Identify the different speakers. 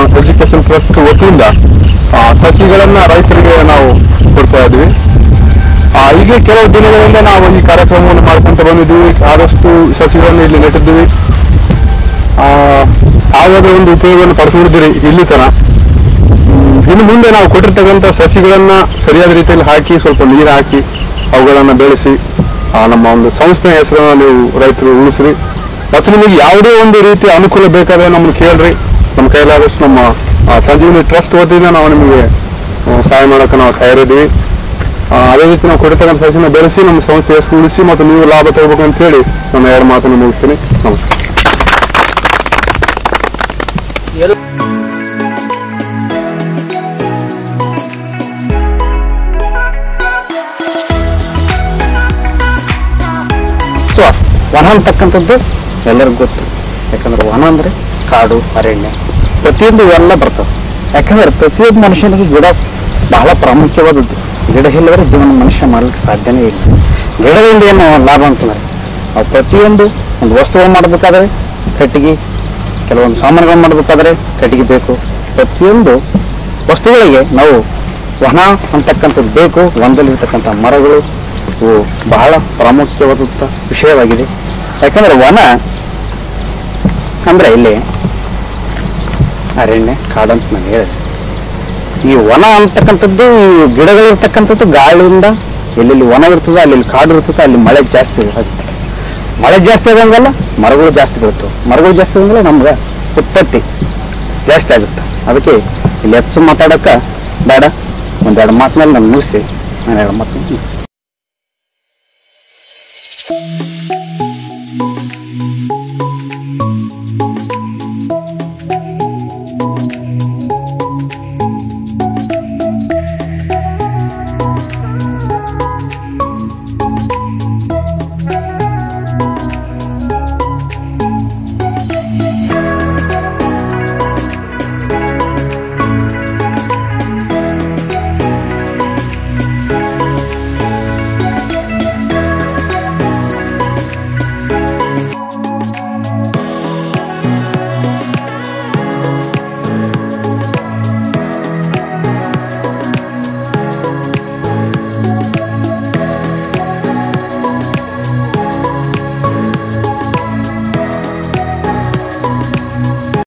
Speaker 1: education trust ವತಿಯಿಂದ ಆ, ಸಸಿಗಳನ್ನ ರೈತರಿಗೆ ನಾವು ಕೊಡ್ತಾ ಇದ್ವಿ ಆ, ಹೀಗೆ ಕೆಲವು ದಿನಗಳಿಂದ ನಾವು ಈ ಕಾರ್ಯಕ್ರಮವನ್ನು ಮಾಡ್ಕೊಂತ ಬಂದಿದ್ದೀವಿ ಆದಷ್ಟು ಸಸಿಗಳನ್ನು ಇಲ್ಲಿ ನೆಟ್ಟಿದ್ದೀವಿ ಆ, ಆಗದ ಒಂದು ಉಪಯೋಗವನ್ನು ಪಡ್ಕೊಂಡಿದ್ದೀರಿ ಇಲ್ಲಿ ತನ ಹ್ಮ್, ಇನ್ನು ಮುಂದೆ ನಾವು ಕೊಟ್ಟಿರ್ತಕ್ಕಂಥ ಸಸಿಗಳನ್ನ ಸರಿಯಾದ ರೀತಿಯಲ್ಲಿ ಹಾಕಿ ಸ್ವಲ್ಪ ನೀರು ಹಾಕಿ ಅವುಗಳನ್ನ ಬೆಳೆಸಿ ಆ, ನಮ್ಮ ಒಂದು ಸಂಸ್ಥೆಯ ಹೆಸರನ್ನ ನೀವು ರೈತರು ಉಳಿಸ್ರಿ ಮತ್ತು ನಿಮಗೆ ಯಾವುದೇ ಒಂದು ರೀತಿಯ ಅನುಕೂಲ ಬೇಕಾದ್ರೆ ನಮ್ಮನ್ನು ಕೇಳ್ರಿ ನಮ್ಮ ಕೈಲಾದಷ್ಟು ನಮ್ಮ ಆ, ಸಂಜೀವಿನಿ ಟ್ರಸ್ಟ್ ವತಿಯಿಂದ ನಾವು ನಿಮಗೆ ಆ, ಸಹಾಯ ಮಾಡೋಕೆ ನಾವು ತಯಾರಿದ್ದೀವಿ ಆ, ಅದೇ ರೀತಿ ನಾವು ಕೊಟ್ಟಿರ್ತಕ್ಕಂಥ ಸಸಿನ ಬೆಳೆಸಿ ನಮ್ಮ ಸಂಸ್ಥೆ ಹೆಸರು ಉಳಿಸಿ ಮತ್ತು ನೀವು ಲಾಭ ತಗೋಬೇಕು ಅಂತ ಹೇಳಿ ನನ್ನ ಎರಡು ಮಾತನ್ನು ಮುಗಿಸ್ತೀನಿ ನಮಸ್ಕಾರ
Speaker 2: ಸೊ ವನ ಅಂತಕ್ಕಂಥದ್ದು ಎಲ್ಲರಿಗೂ ಗೊತ್ತು ಯಾಕಂದ್ರೆ ವನ ಅಂದ್ರೆ ಕಾಡು ಅರಣ್ಯ ಪ್ರತಿಯೊಂದು ಇವೆಲ್ಲ ಬರ್ತವೆ ಯಾಕಂದ್ರೆ ಪ್ರತಿಯೊಬ್ಬ ಮನುಷ್ಯನಿಗೆ ಗಿಡ ಬಹಳ ಪ್ರಾಮುಖ್ಯವಾದದ್ದು ಗಿಡ ಇಲ್ಲದ್ರೆ ಜೀವನ ಮನುಷ್ಯ ಮಾಡ್ಲಿಕ್ಕೆ ಸಾಧ್ಯನೇ ಇಲ್ಲ ಗಿಡದಿಂದ ಏನು ಲಾಭ ಅಂತಂದ್ರೆ ನಾವು ಪ್ರತಿಯೊಂದು ಒಂದು ವಸ್ತುಗಳು ಮಾಡಬೇಕಾದ್ರೆ ಕಟ್ಟಿಗೆ ಕೆಲವೊಂದು ಸಾಮಾನುಗಳು ಮಾಡಬೇಕಾದ್ರೆ ಕಟ್ಟಿಗೆ ಬೇಕು ಪ್ರತಿಯೊಂದು ವಸ್ತುಗಳಿಗೆ ನಾವು ವನ ಅಂತಕ್ಕಂಥದ್ದು ಬೇಕು ವನದಲ್ಲಿರ್ತಕ್ಕಂಥ ಮರಗಳು ಇವು ಬಹಳ ಪ್ರಾಮುಖ್ಯವಾದಂಥ ವಿಷಯವಾಗಿದೆ ಯಾಕಂದ್ರೆ ವನ ಅಂದ್ರೆ ಇಲ್ಲಿ ಅರಣ್ಯ ಕಾಡು ಅಂತ ನಾನು ಹೇಳಿದೆ ಈ ವನ ಅಂತಕ್ಕಂಥದ್ದು ಈ ಗಿಡಗಳಿರ್ತಕ್ಕಂಥದ್ದು ಗಾಳಿಯಿಂದ ಎಲ್ಲೆಲ್ಲಿ ವನ ಇರ್ತದೆ ಅಲ್ಲಿ ಕಾಡು ಇರ್ತದೆ ಅಲ್ಲಿ ಮಳೆ ಜಾಸ್ತಿ ಇರುತ್ತೆ ಮಳೆ ಜಾಸ್ತಿ ಆದಂಗೆಲ್ಲ ಮರಗಳು ಜಾಸ್ತಿ ಬೀಳ್ತವೆ ಮರಗಳು ಜಾಸ್ತಿ ಆದಂಗೆಲ್ಲ ನಮ್ಗೆ ಉತ್ಪತ್ತಿ ಜಾಸ್ತಿ ಆಗುತ್ತೆ ಅದಕ್ಕೆ ಇಲ್ಲಿ ಹೆಚ್ಚು ಮಾತಾಡೋಕೆ ಬೇಡ ಒಂದೆರಡು ಮಾತಿನಲ್ಲಿ ನಾನು ಮುಗಿಸಿ ನಾನು ಎರಡು ಮಾತು